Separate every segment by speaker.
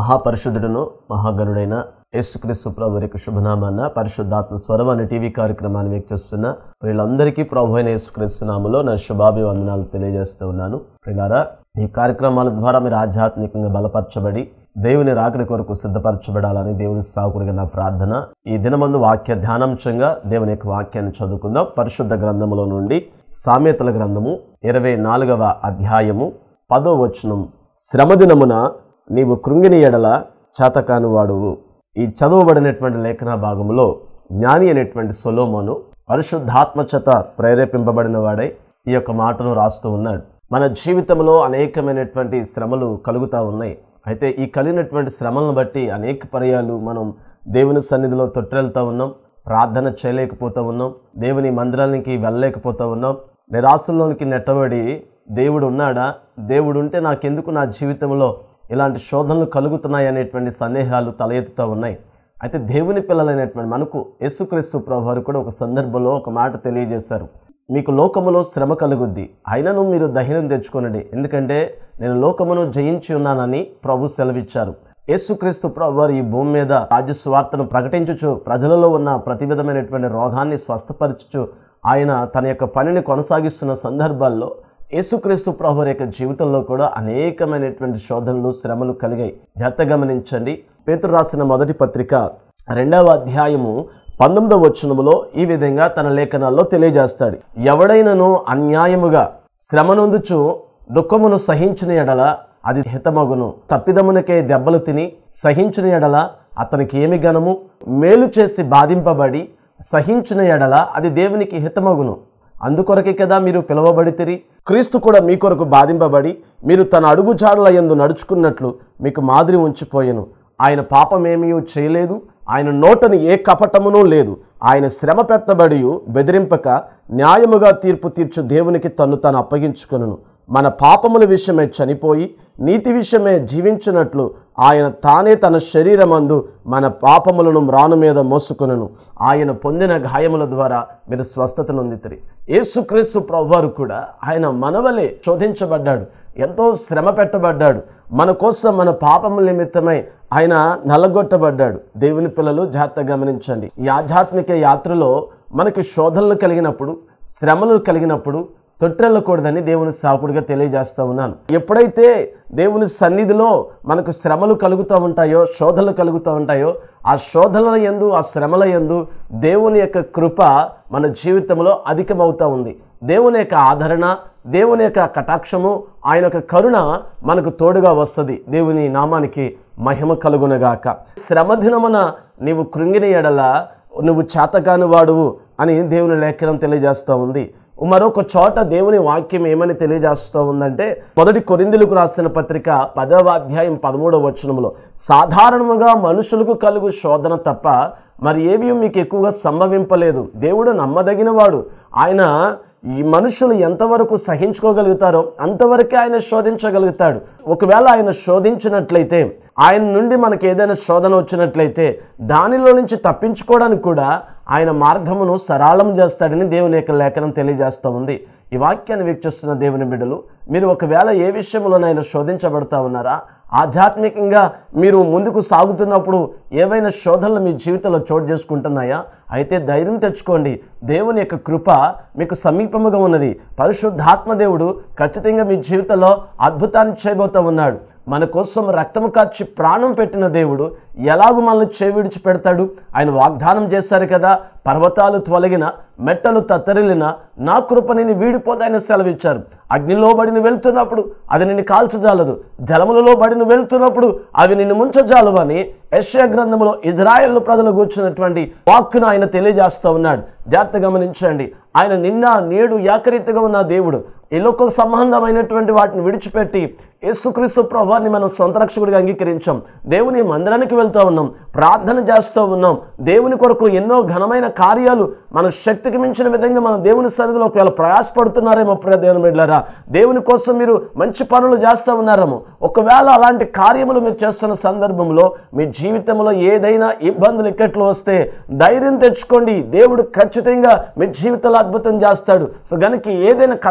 Speaker 1: మహాపరిశుద్ధుడును మహాగణుడైన యేసుక్రీస్తు ప్రభు యొక్క శుభనామాన్న పరిశుద్ధాత్మ స్వరం అనే టీవీ కార్యక్రమాన్ని వీక్షిస్తున్న వీళ్ళందరికీ ప్రభు అయిన యేసుక్రీస్తు నామలో నా శుభాభివందనాలు తెలియజేస్తూ ఉన్నాను ప్రిలారా ఈ కార్యక్రమాల ద్వారా మీరు ఆధ్యాత్మికంగా బలపరచబడి దేవుని రాకడి కొరకు సిద్ధపరచబడాలని దేవుని సాకుడిగా నా ప్రార్థన ఈ దినమందు వాక్య ధ్యానాంశంగా దేవుని యొక్క వాక్యాన్ని చదువుకుందాం పరిశుద్ధ గ్రంథములో నుండి సామెతల గ్రంథము ఇరవై నాలుగవ అధ్యాయము పదో వచనం శ్రమదినమున నీవు కృంగిని ఎడల చేతకాని వాడువు ఈ చదువబడినటువంటి లేఖన భాగంలో జ్ఞాని అనేటువంటి సొలోమోను పరిశుద్ధాత్మ చేత ప్రేరేపింపబడిన వాడై ఈ యొక్క మాటను రాస్తూ ఉన్నాడు మన జీవితంలో అనేకమైనటువంటి శ్రమలు కలుగుతూ ఉన్నాయి అయితే ఈ కలిగినటువంటి శ్రమలను బట్టి అనేక పర్యాలు మనం దేవుని సన్నిధిలో తొట్టెళ్తూ ఉన్నాం ప్రార్థన చేయలేకపోతూ ఉన్నాం దేవుని మందిరానికి వెళ్ళలేకపోతూ ఉన్నాం నిరాశల్లోనికి నెట్టబడి దేవుడు ఉన్నాడా దేవుడు ఉంటే నాకెందుకు నా జీవితంలో ఇలాంటి శోధనలు కలుగుతున్నాయి అనేటువంటి సందేహాలు తల ఎత్తుతూ ఉన్నాయి అయితే దేవుని పిల్లలైనటువంటి మనకు యేసుక్రీస్తు ప్రభు వారు కూడా ఒక సందర్భంలో ఒక మాట తెలియజేశారు మీకు లోకములో శ్రమ కలుగుద్ది అయినను మీరు ధైర్యం తెచ్చుకోనండి ఎందుకంటే నేను లోకమును జయించి ఉన్నానని ప్రభు సెలవిచ్చారు యేసుక్రీస్తు ప్రభు వారు ఈ భూమి మీద రాజ్య సువార్తను ప్రకటించుచు ప్రజలలో ఉన్న ప్రతి విధమైనటువంటి రోగాన్ని స్వస్థపరచుచు ఆయన తన యొక్క పనిని కొనసాగిస్తున్న సందర్భాల్లో యేసుక్రీస్తు ప్రభు వారి యొక్క జీవితంలో కూడా అనేకమైనటువంటి శోధనలు శ్రమలు కలిగాయి జాగ్రత్త గమనించండి పేతురు రాసిన మొదటి పత్రిక రెండవ అధ్యాయము పంతొమ్మిదవ వచనములో ఈ విధంగా తన లేఖనాల్లో తెలియజేస్తాడు ఎవడైనను అన్యాయముగా శ్రమనొందుచు దుఃఖమును సహించిన ఎడల అది హితమగును తప్పిదమునకే దెబ్బలు తిని సహించిన ఎడల అతనికి ఏమి గనము మేలు చేసి బాధింపబడి సహించిన ఎడల అది దేవునికి హితమగును అందుకొరకే కదా మీరు పిలువబడితిరి క్రీస్తు కూడా మీ కొరకు బాధింపబడి మీరు తన అడుగుజాడల యందు నడుచుకున్నట్లు మీకు మాదిరి ఉంచిపోయెను ఆయన పాపమేమీ చేయలేదు ఆయన నోటని ఏ కపటమునూ లేదు ఆయన శ్రమ పెట్టబడి బెదిరింపక న్యాయముగా తీర్పు తీర్చు దేవునికి తన్ను తాను అప్పగించుకొనును మన పాపముల విషయమే చనిపోయి నీతి విషయమే జీవించినట్లు ఆయన తానే తన శరీరమందు మన పాపములను మ్రాను మీద మోసుకొనను ఆయన పొందిన గాయముల ద్వారా మీరు స్వస్థత నొందితరి యేసుక్రీస్తు ప్రభువారు కూడా ఆయన మనవలే శోధించబడ్డాడు ఎంతో శ్రమ పెట్టబడ్డాడు మన కోసం మన పాపముల నిమిత్తమై ఆయన నలగొట్టబడ్డాడు దేవుని పిల్లలు జాగ్రత్త గమనించండి ఈ ఆధ్యాత్మిక యాత్రలో మనకి శోధనలు కలిగినప్పుడు శ్రమలు కలిగినప్పుడు తొట్టెళ్ళకూడదని దేవుని సాకుడిగా తెలియజేస్తూ ఉన్నాను ఎప్పుడైతే దేవుని సన్నిధిలో మనకు శ్రమలు కలుగుతూ ఉంటాయో శోధనలు కలుగుతూ ఉంటాయో ఆ శోధనల యందు ఆ శ్రమల యందు దేవుని యొక్క కృప మన జీవితంలో అధికమవుతూ ఉంది దేవుని యొక్క ఆదరణ దేవుని యొక్క కటాక్షము ఆయన యొక్క కరుణ మనకు తోడుగా వస్తుంది దేవుని నామానికి మహిమ కలుగునగాక శ్రమదినమున నీవు కృంగిని ఎడల నువ్వు చేతగాని వాడువు అని దేవుని లేఖనం తెలియజేస్తూ ఉంది మరొక చోట దేవుని వాక్యం ఏమని తెలియజేస్తూ ఉందంటే మొదటి కొరిందులకు రాసిన పత్రిక పదవ అధ్యాయం పదమూడవ వచనంలో సాధారణముగా మనుషులకు కలుగు శోధన తప్ప మరి ఏవి మీకు ఎక్కువగా సంభవింపలేదు దేవుడు నమ్మదగినవాడు ఆయన ఈ మనుషులు ఎంతవరకు సహించుకోగలుగుతారో అంతవరకే ఆయన శోధించగలుగుతాడు ఒకవేళ ఆయన శోధించినట్లయితే ఆయన నుండి మనకి ఏదైనా శోధన వచ్చినట్లయితే దానిలో నుంచి తప్పించుకోవడానికి కూడా ఆయన మార్గమును సరళం చేస్తాడని దేవుని యొక్క లేఖనం తెలియజేస్తూ ఉంది ఈ వాక్యాన్ని వీక్షిస్తున్న దేవుని బిడ్డలు మీరు ఒకవేళ ఏ విషయంలోనైనా శోధించబడతా ఉన్నారా ఆధ్యాత్మికంగా మీరు ముందుకు సాగుతున్నప్పుడు ఏవైనా శోధనలు మీ జీవితంలో చోటు చేసుకుంటున్నాయా అయితే ధైర్యం తెచ్చుకోండి దేవుని యొక్క కృప మీకు సమీపముగా ఉన్నది పరిశుద్ధాత్మ దేవుడు ఖచ్చితంగా మీ జీవితంలో అద్భుతాన్ని చేయబోతూ ఉన్నాడు మన కోసం రక్తము కార్చి ప్రాణం పెట్టిన దేవుడు ఎలాగూ మనల్ని చేవిడిచి పెడతాడు ఆయన వాగ్దానం చేశారు కదా పర్వతాలు తొలగిన మెట్టలు తత్తరిల్లిన నా కృప నేను వీడిపోదాయని సెలవిచ్చారు అగ్నిలో బడిని వెళ్తున్నప్పుడు అది నిన్ను కాల్చజాలదు జలములలో బడిని వెళ్తున్నప్పుడు అవి నిన్ను ముంచజాలవు అని యశ్య గ్రంథంలో ఇజ్రాయెల్ ప్రజలు కూర్చున్నటువంటి వాక్కును ఆయన తెలియజేస్తూ ఉన్నాడు జాగ్రత్త గమనించండి ఆయన నిన్న నేడు ఏకరీతిగా ఉన్న దేవుడు ఈ లోక సంబంధమైనటువంటి వాటిని విడిచిపెట్టి యేసుక్రీస్తు ప్రభాన్ని మనం సొంత రక్షకుడిగా అంగీకరించాం దేవుని మందిరానికి వెళ్తూ ఉన్నాం ప్రార్థన చేస్తూ ఉన్నాం దేవుని కొరకు ఎన్నో ఘనమైన కార్యాలు మన శక్తికి మించిన విధంగా మనం దేవుని సన్నిధిలో ఒకవేళ ప్రయాసపడుతున్నారేమో ప్రియ దేవుని బిడ్డలారా దేవుని కోసం మీరు మంచి పనులు చేస్తూ ఉన్నారేమో ఒకవేళ అలాంటి కార్యములు మీరు చేస్తున్న సందర్భంలో మీ జీవితంలో ఏదైనా ఇబ్బందులు ఇక్కట్లు వస్తే ధైర్యం తెచ్చుకోండి దేవుడు ఖచ్చితంగా మీ జీవితంలో అద్భుతం చేస్తాడు సో గనుక ఏదైనా కష్టం కలిగి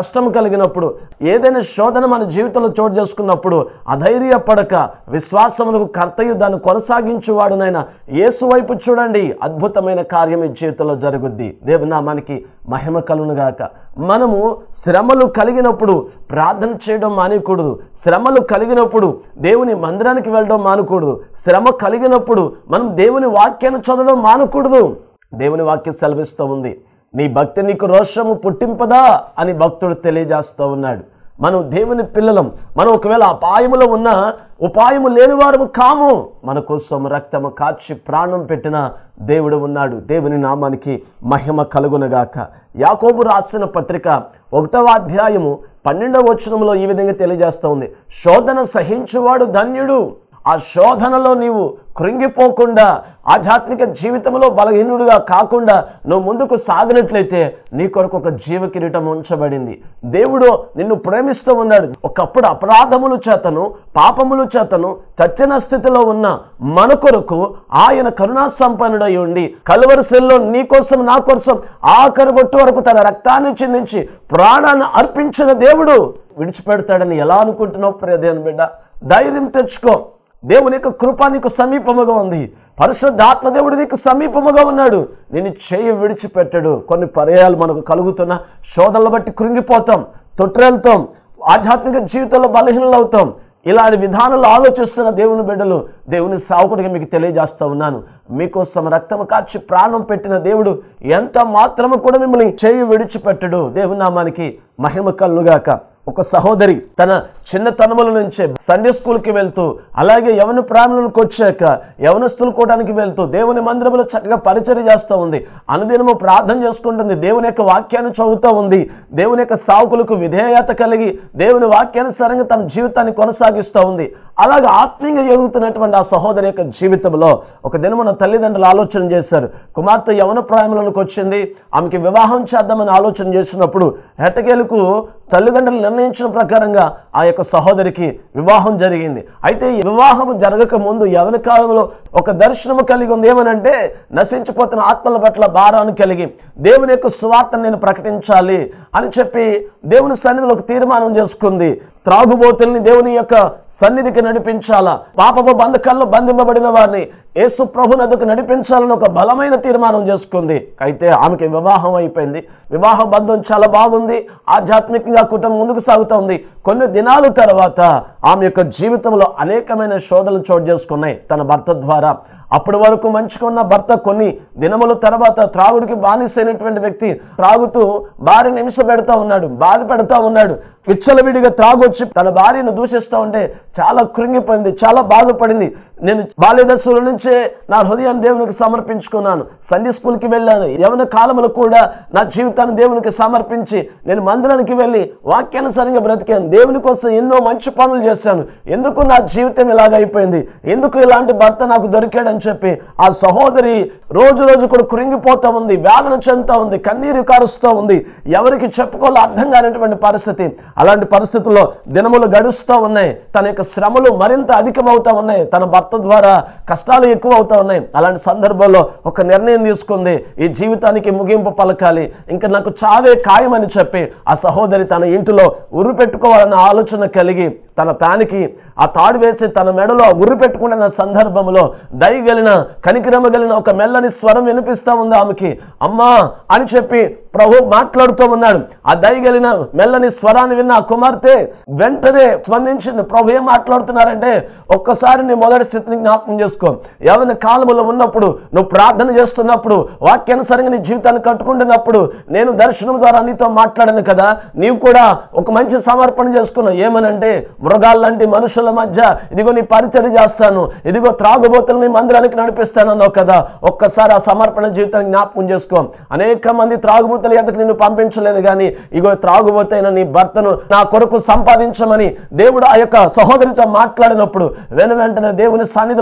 Speaker 1: కలిగినప్పుడు ఏదైనా శోధన మన జీవితంలో చోటు చేసుకున్నప్పుడు అధైర్యపడక విశ్వాసములకు కర్తయు దాన్ని కొనసాగించువాడునైనా యేసు వైపు చూడండి అద్భుతమైన కార్యం ఈ జీవితంలో జరుగుద్ది దేవునామానికి మహిమ కలునుగాక మనము శ్రమలు కలిగినప్పుడు ప్రార్థన చేయడం మానేయకూడదు శ్రమలు కలిగినప్పుడు దేవుని మందిరానికి వెళ్ళడం మానకూడదు శ్రమ కలిగినప్పుడు మనం దేవుని వాక్యాన్ని చదవడం మానకూడదు దేవుని వాక్యం సెలవిస్తూ ఉంది నీ భక్తి నీకు రోషము పుట్టింపదా అని భక్తుడు తెలియజేస్తూ ఉన్నాడు మనం దేవుని పిల్లలం మనం ఒకవేళ అపాయములో ఉన్న ఉపాయము లేనివారు కాము మన కోసం రక్తము కాచి ప్రాణం పెట్టిన దేవుడు ఉన్నాడు దేవుని నామానికి మహిమ కలుగునగాక యాకోబు రాసిన పత్రిక ఒకటవ అధ్యాయము పన్నెండవ వచనంలో ఈ విధంగా తెలియజేస్తూ ఉంది శోధన సహించువాడు ధన్యుడు ఆ శోధనలో నీవు కృంగిపోకుండా ఆధ్యాత్మిక జీవితంలో బలహీనుడిగా కాకుండా నువ్వు ముందుకు సాగినట్లయితే నీ కొరకు ఒక జీవ కిరీటం ఉంచబడింది దేవుడు నిన్ను ప్రేమిస్తూ ఉన్నాడు ఒకప్పుడు అపరాధముల చేతను పాపముల చేతను చచ్చిన స్థితిలో ఉన్న మన కొరకు ఆయన కరుణా సంపన్నుడై ఉండి కలువరిసెల్లో నీ కోసం నా కోసం ఆఖరి బొట్టు వరకు తన రక్తాన్ని చిందించి ప్రాణాన్ని అర్పించిన దేవుడు విడిచిపెడతాడని ఎలా అనుకుంటున్నావు ప్రియదేవన్ బిడ్డ ధైర్యం తెచ్చుకో దేవుని యొక్క కృప నీకు సమీపముగా ఉంది పరిశుద్ధాత్మ దేవుడు నీకు సమీపముగా ఉన్నాడు నేను చేయి విడిచిపెట్టడు కొన్ని పర్యాయాలు మనకు కలుగుతున్న శోధనలు బట్టి కృంగిపోతాం తొట్రెళ్తాం ఆధ్యాత్మిక జీవితంలో బలహీనలు అవుతాం ఇలాంటి విధానాలు ఆలోచిస్తున్న దేవుని బిడ్డలు దేవుని సావుకుడిగా మీకు తెలియజేస్తూ ఉన్నాను మీకోసం రక్తము కాచి ప్రాణం పెట్టిన దేవుడు ఎంత మాత్రము కూడా మిమ్మల్ని చేయి విడిచిపెట్టడు దేవుని నామానికి మహిమ కలుగాక ఒక సహోదరి తన చిన్నతనముల నుంచే సండే స్కూల్కి వెళ్తూ అలాగే యవన ప్రాణులకు వచ్చాక యవనస్తులు కూడానికి వెళ్తూ దేవుని మందిరంలో చక్కగా పరిచయం చేస్తూ ఉంది అనుదినము ప్రార్థన చేసుకుంటుంది దేవుని యొక్క వాక్యాన్ని చదువుతూ ఉంది దేవుని యొక్క సావుకులకు విధేయత కలిగి దేవుని వాక్యానుసారంగా తన జీవితాన్ని కొనసాగిస్తూ ఉంది అలాగే ఆత్మీయంగా ఎదుగుతున్నటువంటి ఆ సహోదరి యొక్క జీవితంలో ఒక దినం మన తల్లిదండ్రులు ఆలోచన చేశారు కుమార్తె యవన ప్రాయములకు వచ్చింది ఆమెకి వివాహం చేద్దామని ఆలోచన చేసినప్పుడు ఎట్టకేలకు తల్లిదండ్రులు నిర్ణయించిన ప్రకారంగా ఆ యొక్క సహోదరికి వివాహం జరిగింది అయితే ఈ వివాహం జరగక ముందు యవన కాలంలో ఒక దర్శనము కలిగి ఉంది ఏమనంటే నశించిపోతున్న ఆత్మల పట్ల భారాన్ని కలిగి దేవుని యొక్క సువార్తను నేను ప్రకటించాలి అని చెప్పి దేవుని సన్నిధిలో ఒక తీర్మానం చేసుకుంది త్రాగుబోతుల్ని దేవుని యొక్క సన్నిధికి నడిపించాలా పాపపు బంధకాల్లో బంధింపబడిన వారిని యేసు ప్రభు నదుకు నడిపించాలని ఒక బలమైన తీర్మానం చేసుకుంది అయితే ఆమెకి వివాహం అయిపోయింది వివాహ బంధం చాలా బాగుంది ఆధ్యాత్మికంగా కుటుంబం ముందుకు సాగుతోంది కొన్ని దినాల తర్వాత ఆమె యొక్క జీవితంలో అనేకమైన శోధనలు చోటు చేసుకున్నాయి తన భర్త ద్వారా అప్పటి వరకు మంచిగా ఉన్న భర్త కొన్ని దినముల తర్వాత త్రాగుడికి బానిసైనటువంటి వ్యక్తి త్రాగుతూ భార్యను హింస పెడతా ఉన్నాడు బాధ పెడతా ఉన్నాడు విచ్చలవిడిగా త్రాగొచ్చి తన భార్యను దూషిస్తూ ఉంటే చాలా కృంగిపోయింది చాలా బాధపడింది నేను బాల్యదశల నుంచే నా హృదయాన్ని దేవునికి సమర్పించుకున్నాను సండే స్కూల్కి వెళ్ళాను యవన కాలంలో కూడా నా జీవితాన్ని దేవునికి సమర్పించి నేను మందిరానికి వెళ్ళి వాక్యానుసారంగా బ్రతికాను దేవుని కోసం ఎన్నో మంచి పనులు చేశాను ఎందుకు నా జీవితం ఇలాగ అయిపోయింది ఎందుకు ఇలాంటి భర్త నాకు దొరికాడని చెప్పి ఆ సహోదరి రోజు రోజు కూడా కృంగిపోతా ఉంది వేదన చెందుతా ఉంది కన్నీరు కారుస్తూ ఉంది ఎవరికి చెప్పుకోవాలో అర్థం కానిటువంటి పరిస్థితి అలాంటి పరిస్థితుల్లో దినములు గడుస్తూ ఉన్నాయి తన యొక్క శ్రమలు మరింత అధికమవుతా ఉన్నాయి తన భర్త ద్వారా కష్టాలు ఎక్కువ అవుతా ఉన్నాయి అలాంటి సందర్భంలో ఒక నిర్ణయం తీసుకుంది ఈ జీవితానికి ముగింపు పలకాలి ఇంకా నాకు చావే ఖాయమని చెప్పి ఆ సహోదరి తన ఇంటిలో ఉరు పెట్టుకోవాలన్న ఆలోచన కలిగి తన ప్యానికి ఆ తాడు వేసి తన మెడలో ఉరి పెట్టుకున్న సందర్భంలో దయగలిన కనికిరమగలిన ఒక మెల్లని స్వరం వినిపిస్తా ఉంది ఆమెకి అమ్మా అని చెప్పి ప్రభు మాట్లాడుతూ ఉన్నాడు ఆ దయగలిన మెల్లని స్వరాన్ని విన్న ఆ కుమార్తె వెంటనే స్పందించింది ప్రభు ఏం మాట్లాడుతున్నారంటే ఒక్కసారి నీ మొదటి స్థితిని జ్ఞాపకం చేసుకో యవన కాలంలో ఉన్నప్పుడు నువ్వు ప్రార్థన చేస్తున్నప్పుడు వాక్యానుసారంగా నీ జీవితాన్ని కట్టుకుంటున్నప్పుడు నేను దర్శనం ద్వారా నీతో మాట్లాడాను కదా నీవు కూడా ఒక మంచి సమర్పణ చేసుకున్నావు ఏమనంటే మృగాల్లాంటి మనుషుల మధ్య ఇదిగో నీ పరిచయం చేస్తాను ఇదిగో త్రాగుబోతులు నీ మందిరానికి నడిపిస్తానన్నావు కదా ఒక్కసారి ఆ సమర్పణ జీవితాన్ని జ్ఞాపకం చేసుకో అనేక మంది త్రాగుబోతులు ఎందుకు నిన్ను పంపించలేదు కానీ ఇగో త్రాగుబోతైన నీ భర్తను నా కొరకు సంపాదించమని దేవుడు ఆ యొక్క సహోదరితో మాట్లాడినప్పుడు వెను వెంటనే దేవుని సన్నిధిలో ధైర్యం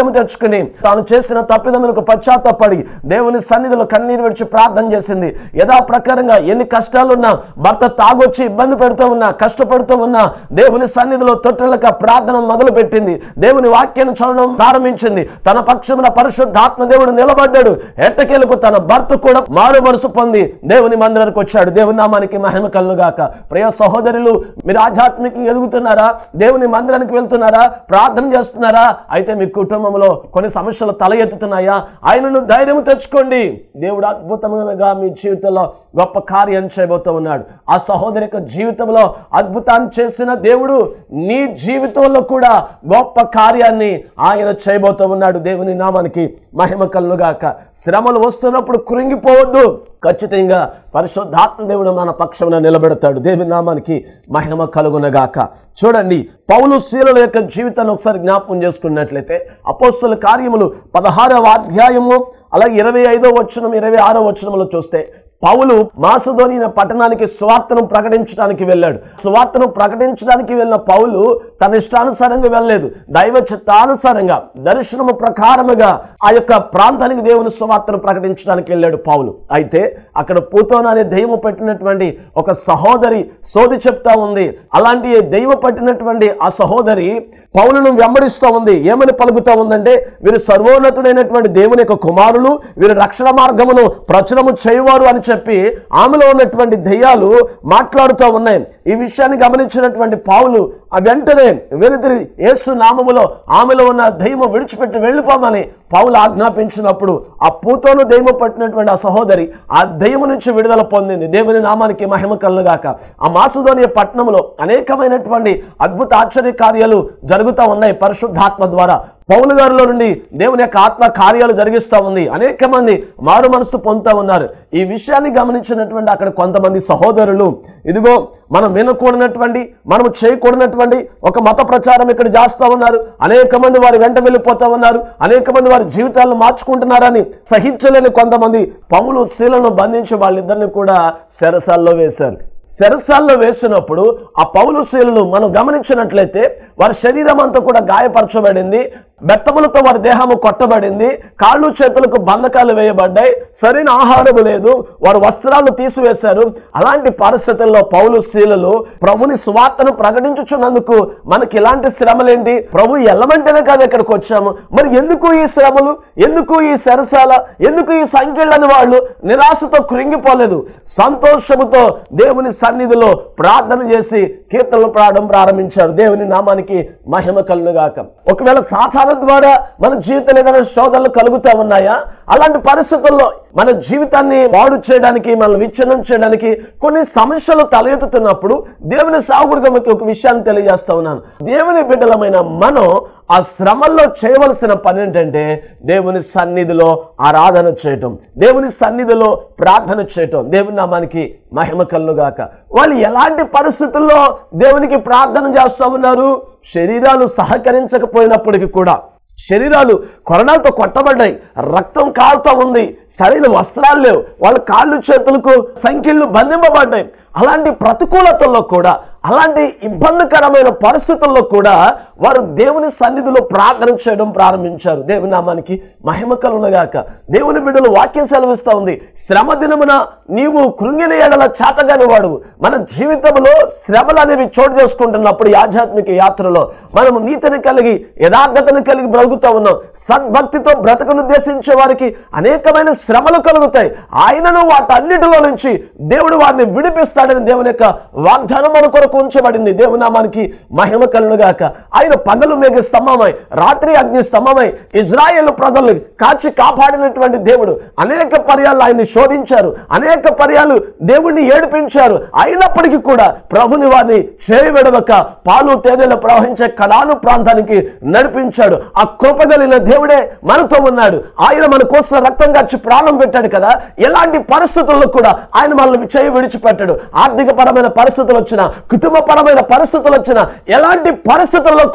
Speaker 1: ధైర్యం తెచ్చుకుని తాను చేసిన తప్పిదములకు పశ్చాత్తపడి దేవుని సన్నిధిలో కన్నీరు విడిచి ప్రార్థన చేసింది యథా ప్రకారంగా ఎన్ని కష్టాలున్నా భర్త తాగొచ్చి ఇబ్బంది పెడుతూ ఉన్నా కష్టపడుతూ ఉన్నా దేవుని సన్నిధిలో తొట్టెలక ప్రార్థన మొదలు పెట్టింది దేవుని వాక్యాన్ని చదవడం ప్రారంభించింది తన పక్షమున పరిశుద్ధాత్మ దేవుడు నిలబడ్డాడు ఎట్టకేలకు తన భర్త కూడా మారు మనసు పొంది దేవుని మందిరానికి వచ్చాడు దేవుని నామానికి మహిమ కలుగాక ప్రియ సహోదరులు మీరు ఆధ్యాత్మికంగా ఎదుగుతున్నారా దేవుని మందిరానికి వెళ్తున్నారా ప్రార్థన చేస్తున్నారా అయితే మీ కుటుంబంలో కొన్ని సమస్యలు తల ఎత్తుతున్నాయా ఆయనను ధైర్యం తెచ్చుకోండి దేవుడు అద్భుతంగా మీ జీవితంలో గొప్ప కార్యం చేయబోతూ ఉన్నాడు ఆ సహోదరి యొక్క జీవితంలో అద్భుతాన్ని చేసిన దేవుడు నీ జీవితంలో కూడా గొప్ప కార్యాన్ని ఆయన చేయబోతూ ఉన్నాడు దేవుని నామానికి మహిమ కలుగాక శ్రమలు వస్తున్నప్పుడు కృంగిపోవద్దు ఖచ్చితంగా పరిశుద్ధాత్మ దేవుడు మన పక్షమున నిలబెడతాడు దేవుని నామానికి మహిమ కలుగునగాక చూడండి పౌలు శీలల యొక్క జీవితాన్ని ఒకసారి జ్ఞాపకం చేసుకున్నట్లయితే అపోస్తుల కార్యములు పదహారవ అధ్యాయము అలాగే ఇరవై ఐదో వచనం ఇరవై ఆరో వచనంలో చూస్తే పౌలు మాసుధోని పట్టణానికి స్వార్థను ప్రకటించడానికి వెళ్ళాడు స్వార్థను ప్రకటించడానికి వెళ్ళిన పౌలు తన ఇష్టానుసారంగా వెళ్ళలేదు దైవ చిత్తానుసారంగా దర్శనము ప్రకారముగా ఆ యొక్క ప్రాంతానికి దేవుని స్వార్థను ప్రకటించడానికి వెళ్ళాడు పౌలు అయితే అక్కడ పూతోన అనే దెయ్యము పెట్టినటువంటి ఒక సహోదరి సోది చెప్తా ఉంది అలాంటి దెయ్యం పట్టినటువంటి ఆ సహోదరి పౌలను వెంబడిస్తూ ఉంది ఏమని పలుకుతా ఉందంటే వీరు సర్వోన్నతుడైనటువంటి దేవుని యొక్క కుమారులు వీరు రక్షణ మార్గమును ప్రచురము చేయవారు అని చెప్పి ఆమెలో ఉన్నటువంటి దెయ్యాలు మాట్లాడుతూ ఉన్నాయి ఈ విషయాన్ని గమనించినటువంటి పావులు ఆ వెంటనే వెనుతిరి యేసు నామములో ఆమెలో ఉన్న దెయ్యము విడిచిపెట్టి వెళ్ళిపోమని పౌలు ఆజ్ఞాపించినప్పుడు ఆ పూతోను దెయ్యము పట్టినటువంటి ఆ సహోదరి ఆ దెయ్యము నుంచి విడుదల పొందింది దేవుని నామానికి మహిమ కలుగాక ఆ మాసుధోని పట్టణంలో అనేకమైనటువంటి అద్భుత ఆశ్చర్య కార్యాలు జరుగుతూ ఉన్నాయి పరిశుద్ధాత్మ ద్వారా పౌలు గారిలో నుండి దేవుని యొక్క ఆత్మ కార్యాలు జరిగిస్తూ ఉంది అనేక మంది మారు మనసు పొందుతూ ఉన్నారు ఈ విషయాన్ని గమనించినటువంటి అక్కడ కొంతమంది సహోదరులు ఇదిగో మనం వినకూడనటువంటి మనం చేయకూడనటువంటి ఒక మత ప్రచారం ఇక్కడ చేస్తూ ఉన్నారు అనేక మంది వారి వెంట వెళ్ళిపోతూ ఉన్నారు అనేక మంది వారి జీవితాలను మార్చుకుంటున్నారని సహించలేని కొంతమంది పౌలు శీలను బంధించి వాళ్ళిద్దరిని కూడా సెరసాల్లో వేశారు సెరసాల్లో వేసినప్పుడు ఆ పౌలు శీలను మనం గమనించినట్లయితే వారి శరీరం అంతా కూడా గాయపరచబడింది బెత్తములతో వారి దేహము కొట్టబడింది కాళ్ళు చేతులకు బంధకాలు వేయబడ్డాయి సరైన ఆహారము లేదు వారు వస్త్రాలు తీసివేశారు అలాంటి పరిస్థితుల్లో పౌలు శీలలు ప్రభుని స్వార్థను ప్రకటించుచున్నందుకు మనకి ఇలాంటి శ్రమలేంటి ప్రభు ఎల్లమంటేనే కాదు ఇక్కడికి వచ్చాము మరి ఎందుకు ఈ శ్రమలు ఎందుకు ఈ సరసాల ఎందుకు ఈ సంఖ్యలని వాళ్ళు నిరాశతో కృంగిపోలేదు సంతోషముతో దేవుని సన్నిధిలో ప్రార్థన చేసి కీర్తనలు పాడడం ప్రారంభించారు దేవుని నామానికి మహిమ కలుగాక ఒకవేళ సాధారణ ద్వారా మన జీవితంలో ఏదైనా శోధనలు కలుగుతూ ఉన్నాయా అలాంటి పరిస్థితుల్లో మన జీవితాన్ని పాడు చేయడానికి మనల్ని విచ్ఛిన్నం చేయడానికి కొన్ని సమస్యలు తలెత్తుతున్నప్పుడు దేవుని సాగుడిగా మీకు ఒక విషయాన్ని తెలియజేస్తా ఉన్నాను దేవుని బిడ్డలమైన మనం ఆ శ్రమల్లో చేయవలసిన పని ఏంటంటే దేవుని సన్నిధిలో ఆరాధన చేయటం దేవుని సన్నిధిలో ప్రార్థన చేయటం దేవుని నామానికి మహిమ కలుగాక వాళ్ళు ఎలాంటి పరిస్థితుల్లో దేవునికి ప్రార్థన చేస్తూ ఉన్నారు శరీరాలు సహకరించకపోయినప్పటికీ కూడా శరీరాలు కొరణాలతో కొట్టబడ్డాయి రక్తం కాలుతూ ఉంది సరైన వస్త్రాలు లేవు వాళ్ళ కాళ్ళు చేతులకు సంఖ్యలు బంధింపబడ్డాయి అలాంటి ప్రతికూలతల్లో కూడా అలాంటి ఇబ్బందికరమైన పరిస్థితుల్లో కూడా వారు దేవుని సన్నిధిలో ప్రార్థన చేయడం ప్రారంభించారు దేవుని నామానికి మహిమ కలుగునగాక దేవుని బిడ్డలు వాక్యం సెలవిస్తూ ఉంది శ్రమ దినమున నీవు కృంగిన ఎడల చేతగాని వాడు మన జీవితంలో శ్రమలు అనేవి చోటు చేసుకుంటున్నప్పుడు ఈ ఆధ్యాత్మిక యాత్రలో మనము నీతిని కలిగి యథార్థతను కలిగి బ్రతుకుతూ ఉన్నాం సద్భక్తితో బ్రతకను ఉద్దేశించే వారికి అనేకమైన శ్రమలు కలుగుతాయి ఆయనను వాటన్నిటిలో నుంచి దేవుడు వారిని విడిపిస్తాడని దేవుని యొక్క వాగ్దానం మన కొరకు ఉంచబడింది దేవుని నామానికి మహిమ కలుగాక ఆయన పగలు మేఘ స్తంభమై రాత్రి అగ్ని స్తంభమై ఇజ్రాయేల్ ప్రజలు కాచి కాపాడినటువంటి దేవుడు అనేక పర్యాలు ఆయన్ని శోధించారు అనేక పర్యాలు దేవుణ్ణి ఏడిపించారు అయినప్పటికీ కూడా ప్రభుని వారిని చేయవిడవక పాలు తేనెలు ప్రవహించే కళాను ప్రాంతానికి నడిపించాడు ఆ కృప కలిగిన దేవుడే మనతో ఉన్నాడు ఆయన మన కోసం రక్తం ఖర్చు ప్రాణం పెట్టాడు కదా ఎలాంటి పరిస్థితుల్లో కూడా ఆయన మనల్ని చేయి విడిచిపెట్టాడు ఆర్థిక పరమైన పరిస్థితులు వచ్చినా కుటుంబపరమైన పరిస్థితులు వచ్చినా ఎలాంటి పరిస్థితుల్లో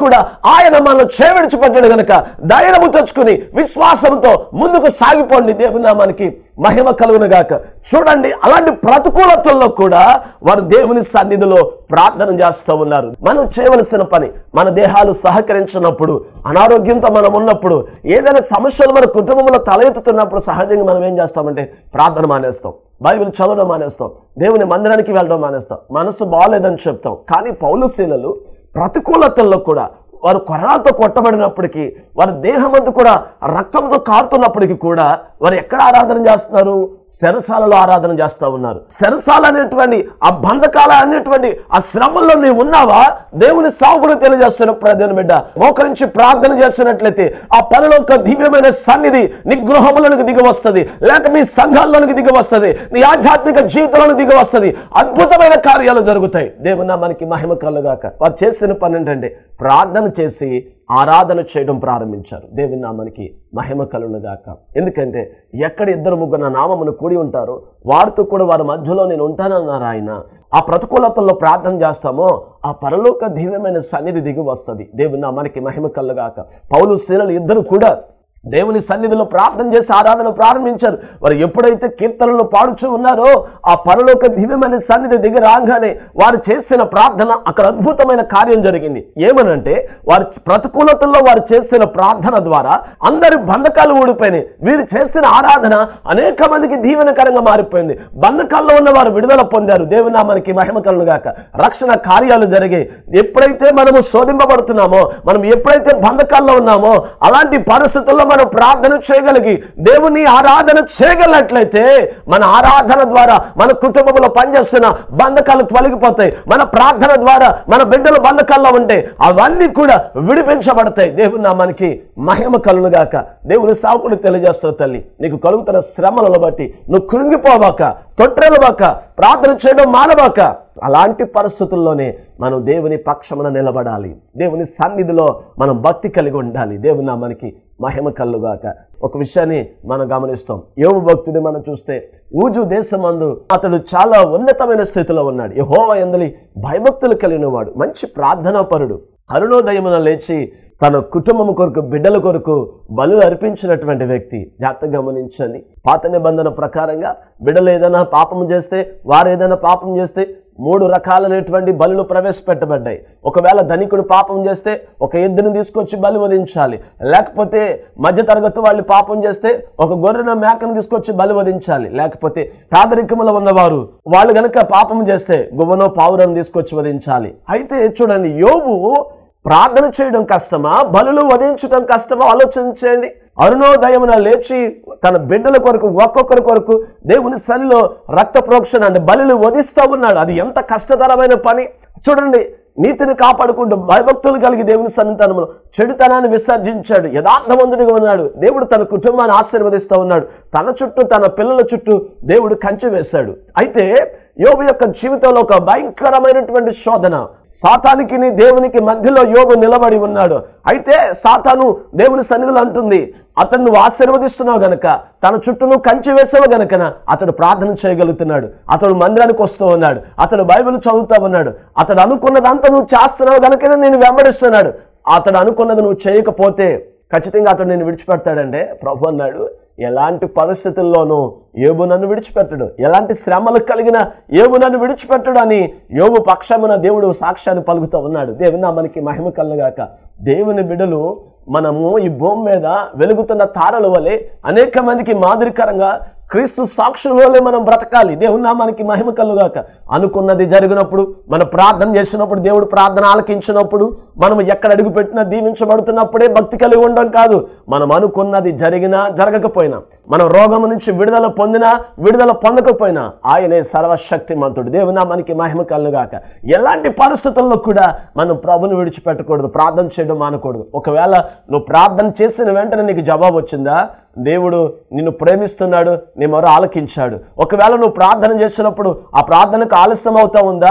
Speaker 1: కూడా ఆయన మనల్ని చేవిడిచిపెట్టాడు గనక ధైర్యము తెచ్చుకుని విశ్వాసంతో ముందుకు సాగిపోండి దేవుని నామానికి మహిమ కలుగును గాక చూడండి అలాంటి ప్రతికూలతల్లో కూడా వారు దేవుని సన్నిధిలో ప్రార్థన చేస్తూ ఉన్నారు మనం చేయవలసిన పని మన దేహాలు సహకరించినప్పుడు అనారోగ్యంతో మనం ఉన్నప్పుడు ఏదైనా సమస్యలు మన కుటుంబంలో తలెత్తుతున్నప్పుడు సహజంగా మనం ఏం చేస్తామంటే ప్రార్థన మానేస్తాం బైబిల్ చదవడం మానేస్తాం దేవుని మందిరానికి వెళ్ళడం మానేస్తాం మనసు బాగోలేదని చెప్తాం కానీ పౌలు శీలలు ప్రతికూలతల్లో కూడా వారు కొరడాలతో కొట్టబడినప్పటికీ వారి దేహమంతా కూడా రక్తంతో కారుతున్నప్పటికీ కూడా వారు ఎక్కడ ఆరాధన చేస్తున్నారు శరసాలలో ఆరాధన చేస్తూ ఉన్నారు శరసాల అనేటువంటి ఆ బంధకాల అనేటువంటి ఆ శ్రమల్లో నీవు ఉన్నావా దేవుని సాగుడు తెలియజేస్తున్న ప్రధాన బిడ్డ మోకరించి ప్రార్థన చేస్తున్నట్లయితే ఆ పనిలోక దివ్యమైన సన్నిధి నీ గృహములకు దిగి వస్తుంది లేక మీ సంఘాల్లోనికి దిగి వస్తుంది నీ ఆధ్యాత్మిక జీవితంలోకి దిగి వస్తుంది అద్భుతమైన కార్యాలు జరుగుతాయి దేవుని మనకి మహిమ కలుగాక వారు చేసిన పని ఏంటంటే ప్రార్థన చేసి ఆరాధన చేయడం ప్రారంభించారు దేవుని నామానికి మహిమ కలుగుగాక ఎందుకంటే ఎక్కడ ఇద్దరు ముగ్గురు నా నామమును కూడి ఉంటారో వారితో కూడా వారి మధ్యలో నేను ఉంటానన్నారు ఆయన ఆ ప్రతికూలతల్లో ప్రార్థన చేస్తామో ఆ పరలోక దివ్యమైన సన్నిధి దిగి వస్తుంది దేవుని నామానికి మహిమ కలుగాక పౌలు శీలలు ఇద్దరు కూడా దేవుని సన్నిధిలో ప్రార్థన చేసి ఆరాధన ప్రారంభించారు వారు ఎప్పుడైతే కీర్తనలు పాడుచూ ఉన్నారో ఆ పరలోక దివ్యమైన సన్నిధి దగ్గర రాగానే వారు చేసిన ప్రార్థన అక్కడ అద్భుతమైన కార్యం జరిగింది ఏమనంటే వారి ప్రతికూలతల్లో వారు చేసిన ప్రార్థన ద్వారా అందరి బంధకాలు ఊడిపోయినాయి వీరు చేసిన ఆరాధన అనేక మందికి దీవెనకరంగా మారిపోయింది బంధకాల్లో ఉన్న వారు విడుదల పొందారు దేవుని నామానికి మహిమ కలుగాక రక్షణ కార్యాలు జరిగాయి ఎప్పుడైతే మనము శోధింపబడుతున్నామో మనం ఎప్పుడైతే బంధకాల్లో ఉన్నామో అలాంటి పరిస్థితుల్లో మనం ప్రార్థన చేయగలిగి దేవుని ఆరాధన చేయగలిగినట్లయితే మన ఆరాధన ద్వారా మన కుటుంబంలో పనిచేస్తున్న బంధకాలు తొలగిపోతాయి మన ప్రార్థన ద్వారా మన బిడ్డలు బంధకాల్లో ఉంటే అవన్నీ కూడా విడిపించబడతాయి దేవుని నామానికి మహిమ కలుగుగాక దేవుని సాకుడు తెలియజేస్తున్న తల్లి నీకు కలుగుతున్న శ్రమలను బట్టి నువ్వు కృంగిపోవాక తొట్రెలబాక ప్రార్థన చేయడం మానబాక అలాంటి పరిస్థితుల్లోనే మనం దేవుని పక్షమున నిలబడాలి దేవుని సన్నిధిలో మనం భక్తి కలిగి ఉండాలి దేవుని నామానికి మహిమ కల్లుగాక ఒక విషయాన్ని మనం గమనిస్తాం యోగు భక్తుడి మనం చూస్తే ఊజు దేశమందు అతడు చాలా ఉన్నతమైన స్థితిలో ఉన్నాడు యహోవ ఎందలి భయభక్తులు కలిగిన వాడు మంచి ప్రార్థనా పరుడు అరుణోదయమున లేచి తన కుటుంబం కొరకు బిడ్డల కొరకు బలు అర్పించినటువంటి వ్యక్తి జాగ్రత్త గమనించండి పాత నిబంధన ప్రకారంగా బిడ్డలు ఏదైనా పాపం చేస్తే వారు ఏదైనా పాపం చేస్తే మూడు రకాలైనటువంటి బలులు ప్రవేశపెట్టబడ్డాయి ఒకవేళ ధనికుడు పాపం చేస్తే ఒక ఎద్దుని తీసుకొచ్చి బలి వధించాలి లేకపోతే మధ్యతరగతి వాళ్ళు పాపం చేస్తే ఒక గొర్రెన మేకను తీసుకొచ్చి బలి వధించాలి లేకపోతే పేదరికములో ఉన్నవారు వాళ్ళు గనక పాపం చేస్తే గువ్వనో పావురం తీసుకొచ్చి వధించాలి అయితే చూడండి యోబు ప్రార్థన చేయడం కష్టమా బలులు వధించడం కష్టమా ఆలోచించండి అరుణోదయమున లేచి తన బిడ్డల కొరకు ఒక్కొక్కరి కొరకు దేవుని సన్నిలో రక్త ప్రోక్షణ అంటే బలులు వధిస్తూ ఉన్నాడు అది ఎంత కష్టతరమైన పని చూడండి నీతిని కాపాడుకుంటూ భయభక్తులు కలిగి దేవుని సన్నిధానంలో చెడుతనాన్ని విసర్జించాడు యథార్థవంతుడిగా ఉన్నాడు దేవుడు తన కుటుంబాన్ని ఆశీర్వదిస్తూ ఉన్నాడు తన చుట్టూ తన పిల్లల చుట్టూ దేవుడు కంచె వేశాడు అయితే యోబు యొక్క జీవితంలో ఒక భయంకరమైనటువంటి శోధన సాతానికి నీ దేవునికి మధ్యలో యోబు నిలబడి ఉన్నాడు అయితే సాతాను దేవుని సన్నిధిలో అంటుంది అతను నువ్వు ఆశీర్వదిస్తున్నావు గనక తన చుట్టూ నువ్వు కంచి వేసావు గనకన అతడు ప్రార్థన చేయగలుగుతున్నాడు అతడు మందిరానికి వస్తూ ఉన్నాడు అతడు బైబిల్ చదువుతా ఉన్నాడు అతడు అనుకున్నదంతా నువ్వు చేస్తున్నావు గనకనే నేను వెంబడిస్తున్నాడు అతడు అనుకున్నది నువ్వు చేయకపోతే ఖచ్చితంగా అతడు నేను విడిచిపెడతాడంటే ప్రభు అన్నాడు ఎలాంటి పరిస్థితుల్లోనూ ఏబు నన్ను విడిచిపెట్టడు ఎలాంటి శ్రమలు కలిగిన ఏబు నన్ను విడిచిపెట్టడు అని యోబు పక్షమున దేవుడు సాక్ష్యాన్ని పలుకుతూ ఉన్నాడు దేవుని మనకి మహిమ కలగాక దేవుని బిడ్డలు మనము ఈ భూమి మీద వెలుగుతున్న తారల వలె అనేక మందికి మాదిరికరంగా క్రీస్తు సాక్షుల వలె మనం బ్రతకాలి దేవుని నామానికి మహిమ కలుగాక అనుకున్నది జరిగినప్పుడు మనం ప్రార్థన చేసినప్పుడు దేవుడు ప్రార్థన ఆలకించినప్పుడు మనం ఎక్కడ అడుగు పెట్టినా దీవించబడుతున్నప్పుడే భక్తి కలిగి ఉండడం కాదు మనం అనుకున్నది జరిగినా జరగకపోయినా మనం రోగం నుంచి విడుదల పొందినా విడుదల పొందకపోయినా ఆయనే సర్వశక్తిమంతుడు దేవుని నామానికి మహిమ కలుగాక ఎలాంటి పరిస్థితుల్లో కూడా మనం ప్రభుని విడిచిపెట్టకూడదు ప్రార్థన చేయడం మానకూడదు ఒకవేళ నువ్వు ప్రార్థన చేసిన వెంటనే నీకు జవాబు వచ్చిందా దేవుడు నిన్ను ప్రేమిస్తున్నాడు నీ మొర ఆలకించాడు ఒకవేళ నువ్వు ప్రార్థన చేసినప్పుడు ఆ ప్రార్థనకు ఆలస్యం అవుతా ఉందా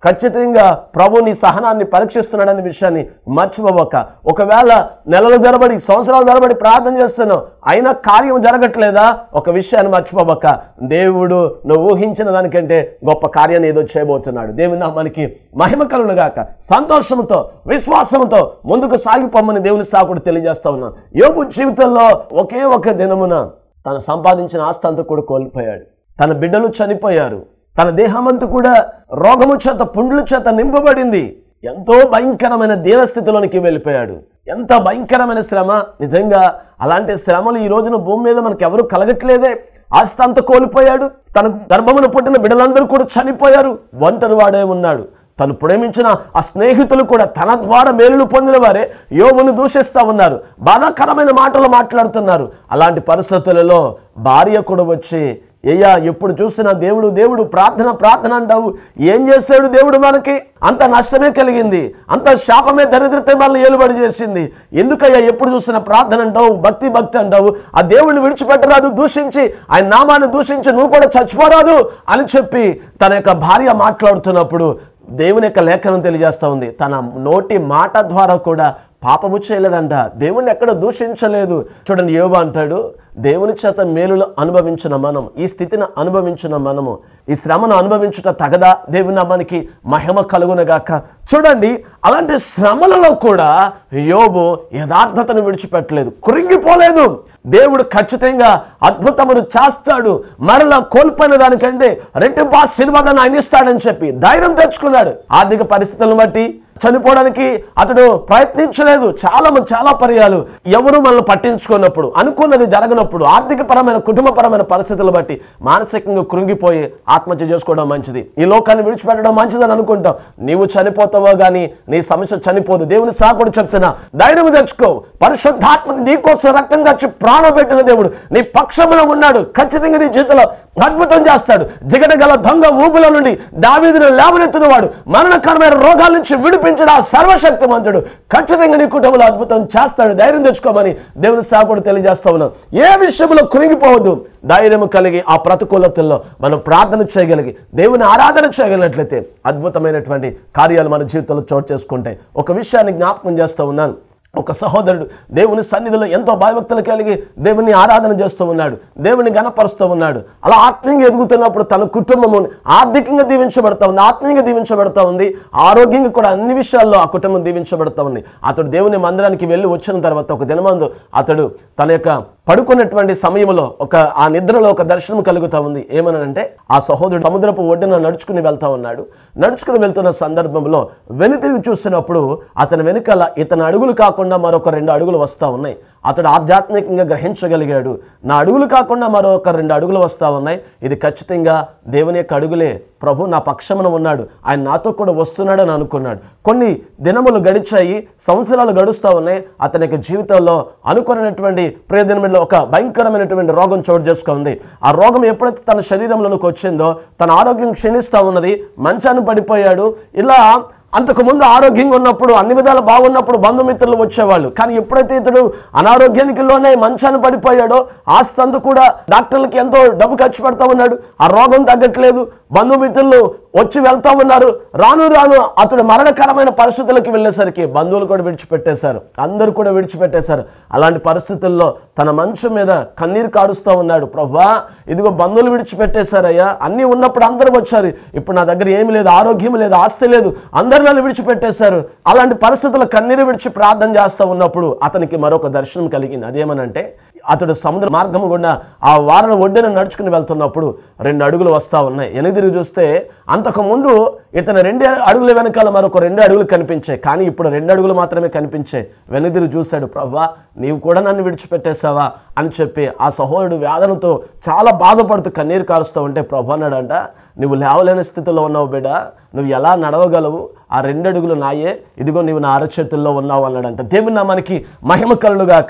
Speaker 1: ఖచ్చితంగా ప్రభు నీ సహనాన్ని పరీక్షిస్తున్నాడనే విషయాన్ని మర్చిపోవక ఒకవేళ నెలలు తరబడి సంవత్సరాల తరబడి ప్రార్థన చేస్తున్నావు అయినా కార్యం జరగట్లేదా ఒక విషయాన్ని మర్చిపోవక దేవుడు నువ్వు ఊహించిన దానికంటే గొప్ప కార్యాన్ని ఏదో చేయబోతున్నాడు దేవుని నామానికి మహిమ కలుగును గాక సంతోషంతో విశ్వాసంతో ముందుకు సాగిపోమని దేవుని సాకుడు తెలియజేస్తా ఉన్నాను యోగు జీవితంలో ఒకే ఒక దినమున తను సంపాదించిన ఆస్తి అంతా కూడా కోల్పోయాడు తన బిడ్డలు చనిపోయారు తన దేహమంతా కూడా రోగము చేత పుండ్ల చేత నింపబడింది ఎంతో భయంకరమైన దీనస్థితిలోనికి వెళ్ళిపోయాడు ఎంత భయంకరమైన శ్రమ నిజంగా అలాంటి శ్రమలు ఈ రోజున భూమి మీద మనకు ఎవరు కలగట్లేదే ఆస్తి అంతా కోల్పోయాడు తన గర్భమున పుట్టిన బిడ్డలందరూ కూడా చనిపోయారు ఒంటరి వాడే ఉన్నాడు తను ప్రేమించిన ఆ స్నేహితులు కూడా తన ద్వారా మేలులు పొందిన వారే యోగును దూషిస్తా ఉన్నారు బాధాకరమైన మాటలు మాట్లాడుతున్నారు అలాంటి పరిస్థితులలో భార్య కూడా వచ్చి అయ్యా ఎప్పుడు చూసినా దేవుడు దేవుడు ప్రార్థన ప్రార్థన అంటావు ఏం చేశాడు దేవుడు మనకి అంత నష్టమే కలిగింది అంత శాపమే దరిద్రతే మనల్ని ఏలుబడి చేసింది ఎందుకయ్యా ఎప్పుడు చూసినా ప్రార్థన అంటావు భక్తి భక్తి అంటావు ఆ దేవుడిని విడిచిపెట్టరాదు దూషించి ఆయన నామాన్ని దూషించి నువ్వు కూడా చచ్చిపోరాదు అని చెప్పి తన యొక్క భార్య మాట్లాడుతున్నప్పుడు దేవుని యొక్క లేఖనం తెలియజేస్తా ఉంది తన నోటి మాట ద్వారా కూడా పాపము చేయలేదంట దేవుణ్ణి ఎక్కడ దూషించలేదు చూడండి యోబు అంటాడు దేవుని చేత మేలులు అనుభవించిన మనం ఈ స్థితిని అనుభవించిన మనము ఈ శ్రమను అనుభవించుట తగదా దేవుని నామానికి మహిమ కలుగునగాక చూడండి అలాంటి శ్రమలలో కూడా యోబు యథార్థతను విడిచిపెట్టలేదు కురింగిపోలేదు దేవుడు ఖచ్చితంగా అద్భుతమును చేస్తాడు మరలా కోల్పోయిన దానికంటే రెట్టింపు ఆశీర్వాదాన్ని ఆయన ఇస్తాడని చెప్పి ధైర్యం తెచ్చుకున్నాడు ఆర్థిక పరిస్థితులను బట్టి చనిపోవడానికి అతడు ప్రయత్నించలేదు చాలా మంది చాలా పర్యాలు ఎవరు మనల్ని పట్టించుకున్నప్పుడు అనుకున్నది జరగనప్పుడు ఆర్థిక పరమైన కుటుంబపరమైన పరిస్థితులు బట్టి మానసికంగా కృంగిపోయి ఆత్మహత్య చేసుకోవడం మంచిది ఈ లోకాన్ని విడిచిపెట్టడం మంచిదని అనుకుంటాం నీవు చనిపోతావో గానీ నీ సమస్య చనిపోదు దేవుని సాకుడు చెప్తున్నా ధైర్యం తెచ్చుకో పరిశుద్ధాత్మ నీకోసం రక్తం ఖర్చు ప్రాణం పెట్టిన దేవుడు నీ పక్షంలో ఉన్నాడు ఖచ్చితంగా నీ జీవితంలో అద్భుతం చేస్తాడు జిగట గల దొంగ ఊపుల నుండి దావీదును లేవనెత్తిన వాడు మరణకరమైన రోగాల నుంచి విడిపించిన ఆ సర్వశక్తిమంతుడు ఖచ్చితంగా నీ కుటుంబంలో అద్భుతం చేస్తాడు ధైర్యం తెచ్చుకోమని దేవుని సాకుడు తెలియజేస్తా ఉన్నాం ఏ విషయంలో కృంగిపోవద్దు ధైర్యం కలిగి ఆ ప్రతికూలతల్లో మనం ప్రార్థన చేయగలిగి దేవుని ఆరాధన చేయగలిగినట్లయితే అద్భుతమైనటువంటి కార్యాలు మన జీవితంలో చోటు చేసుకుంటాయి ఒక విషయాన్ని జ్ఞాపకం చేస్తూ ఉన్నాను ఒక సహోదరుడు దేవుని సన్నిధిలో ఎంతో భయభక్తులు కలిగి దేవుని ఆరాధన చేస్తూ ఉన్నాడు దేవుని గణపరుస్తూ ఉన్నాడు అలా ఆత్మీయంగా ఎదుగుతున్నప్పుడు తన కుటుంబము ఆర్థికంగా దీవించబడతా ఉంది ఆత్మీయంగా దీవించబడతా ఉంది ఆరోగ్యంగా కూడా అన్ని విషయాల్లో ఆ కుటుంబం దీవించబడతా ఉంది అతడు దేవుని మందిరానికి వెళ్ళి వచ్చిన తర్వాత ఒక దినమందు అతడు తన యొక్క పడుకున్నటువంటి సమయంలో ఒక ఆ నిద్రలో ఒక దర్శనం కలుగుతా ఉంది ఏమనంటే ఆ సహోదరుడు సముద్రపు ఒడ్డున నడుచుకుని వెళ్తా ఉన్నాడు నడుచుకుని వెళ్తున్న సందర్భంలో వెనుతిరిగి చూసినప్పుడు అతని వెనుకల ఇతని అడుగులు కాకుండా మరొక రెండు అడుగులు వస్తా ఉన్నాయి అతడు ఆధ్యాత్మికంగా గ్రహించగలిగాడు నా అడుగులు కాకుండా మరొక రెండు అడుగులు వస్తా ఉన్నాయి ఇది ఖచ్చితంగా దేవుని యొక్క అడుగులే ప్రభు నా పక్షమున ఉన్నాడు ఆయన నాతో కూడా వస్తున్నాడని అనుకున్నాడు కొన్ని దినములు గడిచాయి సంవత్సరాలు గడుస్తూ ఉన్నాయి అతని యొక్క జీవితంలో అనుకున్నటువంటి ప్రయోజనమైన ఒక భయంకరమైనటువంటి రోగం చోటు చేసుకుంది ఆ రోగం ఎప్పుడైతే తన శరీరంలోకి వచ్చిందో తన ఆరోగ్యం క్షీణిస్తూ ఉన్నది మంచాన్ని పడిపోయాడు ఇలా అంతకుముందు ఆరోగ్యంగా ఉన్నప్పుడు అన్ని విధాలు బాగున్నప్పుడు బంధుమిత్రులు వచ్చేవాళ్ళు కానీ ఎప్పుడైతే ఇతడు అనారోగ్యానికి లోనే మంచాన్ని పడిపోయాడో ఆస్తి అంతా కూడా డాక్టర్లకి ఎంతో డబ్బు ఖర్చు పెడతా ఉన్నాడు ఆ రోగం తగ్గట్లేదు బంధుమిత్రులు వచ్చి వెళ్తా ఉన్నారు రాను రాను అతడు మరణకరమైన పరిస్థితులకు వెళ్ళేసరికి బంధువులు కూడా విడిచిపెట్టేశారు అందరూ కూడా విడిచిపెట్టేశారు అలాంటి పరిస్థితుల్లో తన మంచం మీద కన్నీరు కాడుస్తూ ఉన్నాడు ప్రభా ఇదిగో బంధువులు విడిచిపెట్టేశారయ్యా అన్నీ ఉన్నప్పుడు అందరూ వచ్చారు ఇప్పుడు నా దగ్గర ఏమి లేదు ఆరోగ్యం లేదు ఆస్తి లేదు అందరు నన్ను విడిచిపెట్టేశారు అలాంటి పరిస్థితుల్లో కన్నీరు విడిచి ప్రార్థన చేస్తూ ఉన్నప్పుడు అతనికి మరొక దర్శనం కలిగింది అదేమనంటే అతడు సముద్ర మార్గం గుండా ఆ వారం ఒడ్డున నడుచుకుని వెళ్తున్నప్పుడు రెండు అడుగులు వస్తా ఉన్నాయి ఎనిదిరిగి చూస్తే అంతకు ముందు ఇతను రెండు అడుగుల వెనకాల మరొక రెండు అడుగులు కనిపించాయి కానీ ఇప్పుడు రెండు అడుగులు మాత్రమే కనిపించాయి వెనుదిరి చూశాడు ప్రవ్వా నీవు కూడా నన్ను విడిచిపెట్టేశావా అని చెప్పి ఆ సహోదరుడు వేదనతో చాలా బాధపడుతూ కన్నీరు కారుస్తూ ఉంటే ప్రభు అన్నాడంట నువ్వు లేవలేని స్థితిలో ఉన్నావు బిడ్డ నువ్వు ఎలా నడవగలవు ఆ రెండు అడుగులు నాయే ఇదిగో నీవు నా అరచేతుల్లో ఉన్నావు అన్నాడంట దేవుని నామానికి మహిమ కలుగాక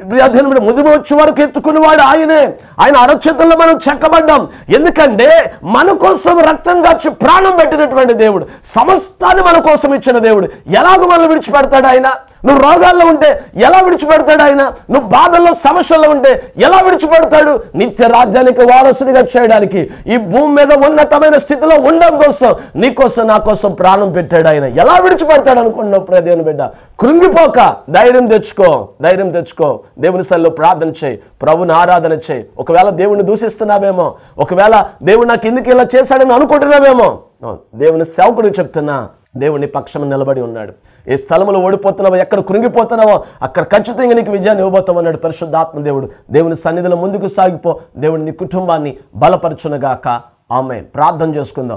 Speaker 1: ముదిమ వచ్చే వరకు ఎత్తుకునేవాడు ఆయనే ఆయన అరచేతుల్లో మనం చెక్కబడ్డాం ఎందుకంటే మన కోసం రక్తం కాచి ప్రాణం పెట్టినటువంటి దేవుడు సమస్తాన్ని మన కోసం ఇచ్చిన దేవుడు ఎలాగో మనం విడిచిపెడతాడు ఆయన నువ్వు రోగాల్లో ఉంటే ఎలా విడిచిపెడతాడు ఆయన నువ్వు బాధల్లో సమస్యల్లో ఉంటే ఎలా విడిచిపెడతాడు నిత్య రాజ్యానికి వారసుడిగా చేయడానికి ఈ భూమి మీద ఉన్నతమైన స్థితిలో ఉండడం కోసం నీకోసం నా కోసం ప్రాణం పెట్టాడు ఆయన ఎలా విడిచిపెడతాడు అనుకున్నావు ప్రియ దేవుని బిడ్డ కృంగిపోక ధైర్యం తెచ్చుకో ధైర్యం తెచ్చుకో దేవుని సల్లో ప్రార్థన చేయి ప్రభుని ఆరాధన చేయి ఒకవేళ దేవుని దూషిస్తున్నావేమో ఒకవేళ దేవుడు నాకు ఎందుకు ఇలా చేశాడని అనుకుంటున్నావేమో అవును, దేవుని సేవకుడికి చెప్తున్నా దేవుని పక్షం నిలబడి ఉన్నాడు ఏ స్థలంలో ఓడిపోతున్నావో ఎక్కడ కృంగిపోతున్నావో అక్కడ ఖచ్చితంగా నీకు విజయాన్ని ఇవ్వబోతావు అన్నాడు పరిశుద్ధాత్మ దేవుడు దేవుని సన్నిధిలో ముందుకు సాగిపో దేవుడు నీ కుటుంబాన్ని బలపరచునగాక ఆమె ప్రార్థన చేసుకుందాం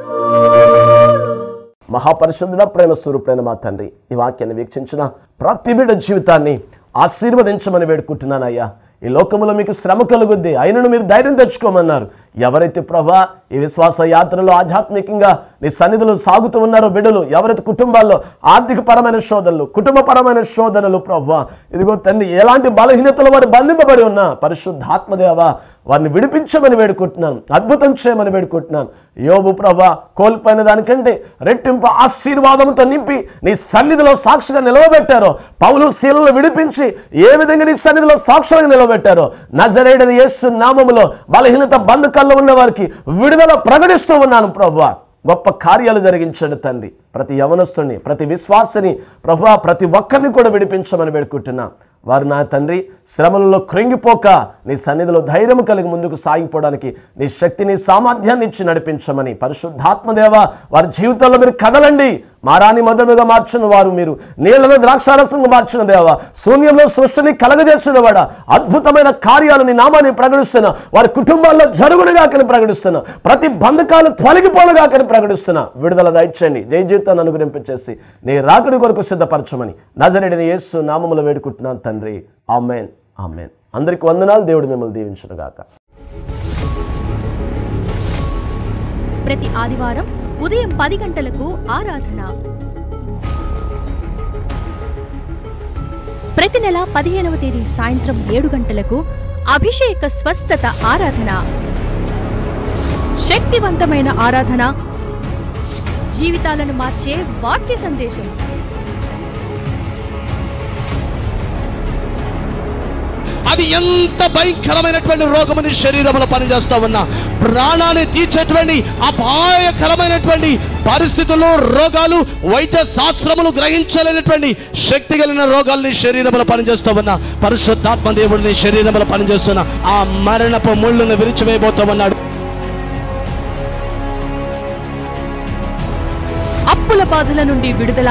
Speaker 1: మహాపరిశుద్ధుడ ప్రేమ స్వరూపైన మా తండ్రి ఈ వాక్యాన్ని వీక్షించిన ప్రతి బిడ్డ జీవితాన్ని ఆశీర్వదించమని వేడుకుంటున్నానయ్యా ఈ లోకంలో మీకు శ్రమ కలుగుద్ది అయినను మీరు ధైర్యం తెచ్చుకోమన్నారు ఎవరైతే ప్రభా ఈ విశ్వాస యాత్రలో ఆధ్యాత్మికంగా నీ సన్నిధిలో సాగుతూ ఉన్నారో బిడ్డలు ఎవరైతే కుటుంబాల్లో ఆర్థిక పరమైన శోధనలు కుటుంబపరమైన శోధనలు ప్రభా ఇదిగో తండ్రి ఎలాంటి బలహీనతలు వారు బంధింపబడి ఉన్నా పరిశుద్ధాత్మదేవా వారిని విడిపించమని వేడుకుంటున్నాను అద్భుతం చేయమని వేడుకుంటున్నాను యోబు ప్రభా కోల్పోయిన దానికంటే రెట్టింపు ఆశీర్వాదంతో నింపి నీ సన్నిధిలో సాక్షిగా నిలవబెట్టారో పౌలు శీలను విడిపించి ఏ విధంగా నీ సన్నిధిలో సాక్షులుగా నిలవబెట్టారో నజరేడని యేసు నామములో బలహీనత బంధకాల్లో ఉన్న వారికి విడుదల ప్రకటిస్తూ ఉన్నాను ప్రభా గొప్ప కార్యాలు జరిగించండి తండ్రి ప్రతి యవనస్తుని ప్రతి విశ్వాసని ప్రభా ప్రతి ఒక్కరిని కూడా విడిపించమని వేడుకుంటున్నా వారు నా తండ్రి శ్రమలలో కృంగిపోక నీ సన్నిధిలో ధైర్యం కలిగి ముందుకు సాగిపోవడానికి నీ శక్తిని సామర్థ్యాన్ని ఇచ్చి నడిపించమని పరిశుద్ధాత్మదేవ వారి జీవితంలో మీరు కదలండి మారాని మధురముగా మార్చిన వారు మీరు నీళ్లను ద్రాక్షారసంగా మార్చిన దేవ శూన్యంలో సృష్టిని కలగజేసిన వాడ అద్భుతమైన కార్యాలు నీ నామాన్ని ప్రకటిస్తున్నా వారి కుటుంబాల్లో జరుగునుగాకని ప్రకటిస్తున్నా ప్రతి బంధకాలు తొలగిపోనుగాకని ప్రకటిస్తున్నా విడుదల దయచేయండి జై జీవితాన్ని అనుగ్రహింపచేసి నీ రాకడి కొరకు సిద్ధపరచమని నజరేడిని యేసు నామములు వేడుకుంటున్నాను తండ్రి ఆమెన్ ఆమెన్ అందరికి వందనాలు దేవుడు మిమ్మల్ని దీవించునుగాక
Speaker 2: ప్రతి ఆదివారం ఉదయం పది గంటలకు ఆరాధన ప్రతి నెల పదిహేనవ తేదీ సాయంత్రం ఏడు గంటలకు అభిషేక స్వస్థత ఆరాధన శక్తివంతమైన ఆరాధన జీవితాలను మార్చే వాక్య సందేశం
Speaker 3: అది ఎంత భయంకరమైనటువంటి రోగమని శరీరంలో పనిచేస్తా ఉన్నా ప్రాణాన్ని తీర్చేటువంటి అపాయకరమైనటువంటి పరిస్థితుల్లో రోగాలు వైద్య శాస్త్రములు గ్రహించలేనటువంటి శక్తి కలిగిన రోగాల్ని శరీరంలో పనిచేస్తూ ఉన్నా పరిశుద్ధాత్మ దేవుడిని శరీరంలో పనిచేస్తున్న ఆ మరణపు ముళ్ళను విరిచివేయబోతూ ఉన్నాడు
Speaker 2: అప్పుల బాధల నుండి విడుదల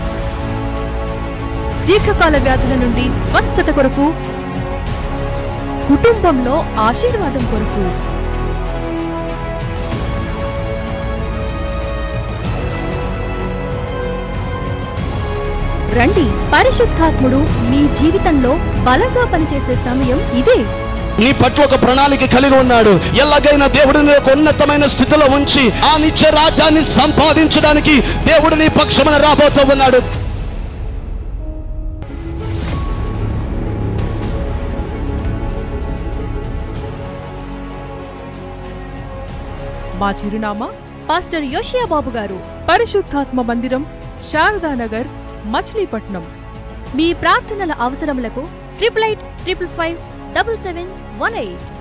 Speaker 2: దీర్ఘకాల వ్యాధుల నుండి స్వస్థత కొరకు కుటుంబంలో ఆశీర్వాదం కొరకు రండి పరిశుద్ధాత్ముడు మీ జీవితంలో బలంగా పనిచేసే సమయం ఇదే
Speaker 3: నీ పట్ల ఒక ప్రణాళిక కలిగి ఉన్నాడు ఎలాగైనా దేవుడిని ఒక ఉన్నతమైన స్థితిలో ఉంచి ఆ నిత్య రాజ్యాన్ని సంపాదించడానికి దేవుడు నీ పక్షమున రాబోతూ ఉన్నాడు
Speaker 4: మా చిరునామా
Speaker 2: పాస్టర్ యోషియా బాబు గారు
Speaker 4: పరిశుద్ధాత్మ మందిరం శారదానగర్ మచిలీపట్నం
Speaker 2: మీ ప్రార్థనల అవసరములకు triple eight triple five double seven one eight